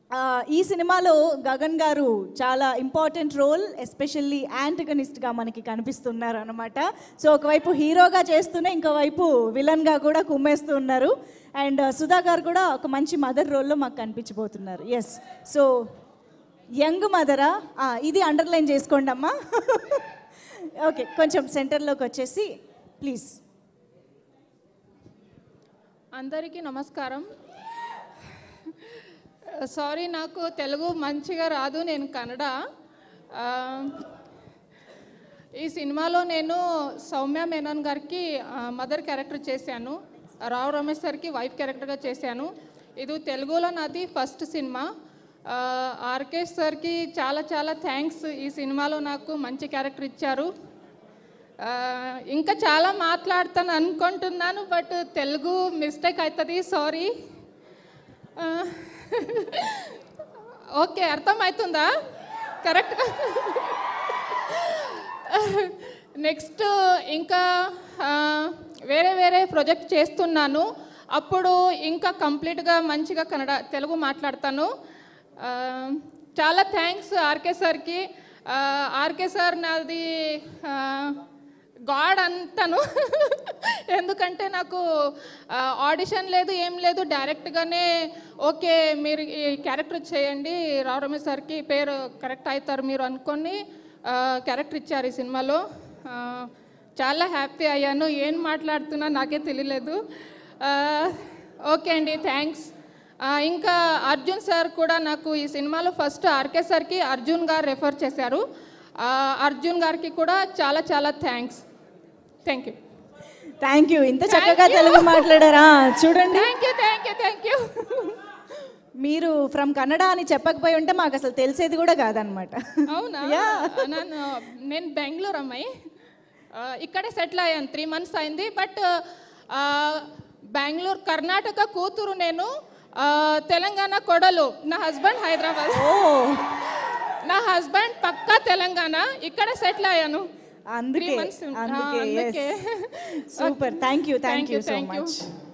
ఆ, ఈ సినిమాలో గగన్ గారు చాలా ఇంపార్టెంట్ రోల్ ఎస్పెషల్లీ యాంటగనిస్ట్గా మనకి కనిపిస్తున్నారు అనమాట సో ఒకవైపు హీరోగా చేస్తూనే ఇంకోవైపు విలన్గా కూడా కుమ్మేస్తూ ఉన్నారు అండ్ సుధా గారు కూడా ఒక మంచి మదర్ రోల్లో మాకు కనిపించబోతున్నారు ఎస్ సో యంగ్ మదరా ఇది అండర్లైన్ చేసుకోండి అమ్మా ఓకే కొంచెం సెంటర్లోకి వచ్చేసి ప్లీజ్ అందరికీ నమస్కారం సారీ నాకు తెలుగు మంచిగా రాదు నేను కన్నడ ఆ, ఈ సినిమాలో నేను సౌమ్య మేనన్ గారికి మదర్ క్యారెక్టర్ చేశాను రావు రమేష్ సార్కి వైఫ్ క్యారెక్టర్గా చేశాను ఇది తెలుగులో నాది ఫస్ట్ సినిమా ఆ, ఆర్కే సార్కి చాలా చాలా థ్యాంక్స్ ఈ సినిమాలో నాకు మంచి క్యారెక్టర్ ఇచ్చారు ఆ, ఇంకా చాలా మాట్లాడతాను అనుకుంటున్నాను బట్ తెలుగు మిస్టేక్ అవుతుంది సారీ ఓకే అర్థమవుతుందా కరెక్ట్గా నెక్స్ట్ ఇంకా ఆ, వేరే వేరే ప్రాజెక్ట్ చేస్తున్నాను అప్పుడు ఇంకా కంప్లీట్గా మంచిగా కన్నడ తెలుగు మాట్లాడతాను ఆ, చాలా థ్యాంక్స్ ఆర్కే సార్కి ఆర్కే సార్ నాది ఆ, గాడ్ అంటాను ఎందుకంటే నాకు ఆడిషన్ లేదు ఏం లేదు డైరెక్ట్గానే ఓకే మీరు ఈ క్యారెక్టర్ చేయండి రావు రమేష్ సార్కి పేరు కరెక్ట్ అవుతారు మీరు అనుకొని క్యారెక్టర్ ఇచ్చారు ఈ సినిమాలో ఆ, చాలా హ్యాపీ అయ్యాను ఏం మాట్లాడుతున్నా నాకే తెలియలేదు ఆ, ఓకే అండి థ్యాంక్స్ ఇంకా అర్జున్ సార్ కూడా నాకు ఈ సినిమాలో ఫస్ట్ ఆర్కే సార్కి అర్జున్ గారు రెఫర్ చేశారు ఆ, అర్జున్ గారికి కూడా చాలా చాలా thanks thank you thank you ఇంత చక్కగా తెలుగు మాట్లాడారా చూడండి thank you thank you thank you మీరు ఫ్రమ్ కన్నడ అని చెప్పకపోయి ఉంటే మాకు అసలు తెలిసేది కూడా కాదనమాట అవునా నన్ను నేను బెంగళూరు అమ్మాయి ఆ, ఇక్కడే సెటిల్ అయ్యాను త్రీ మంత్స్ అయింది బట్ బెంగళూరు కర్ణాటక కూతురు నేను ఆ, తెలంగాణ కొడలు నా హస్బెండ్ హైదరాబాద్ ఓ నా హస్బెండ్ పక్కా తెలంగాణ ఇక్కడే సెటిల్ అయ్యాను అందుకే months ఉం- ఆ, అందుకే అందుకే. Super thank you thank Thank you you, so thank you. Much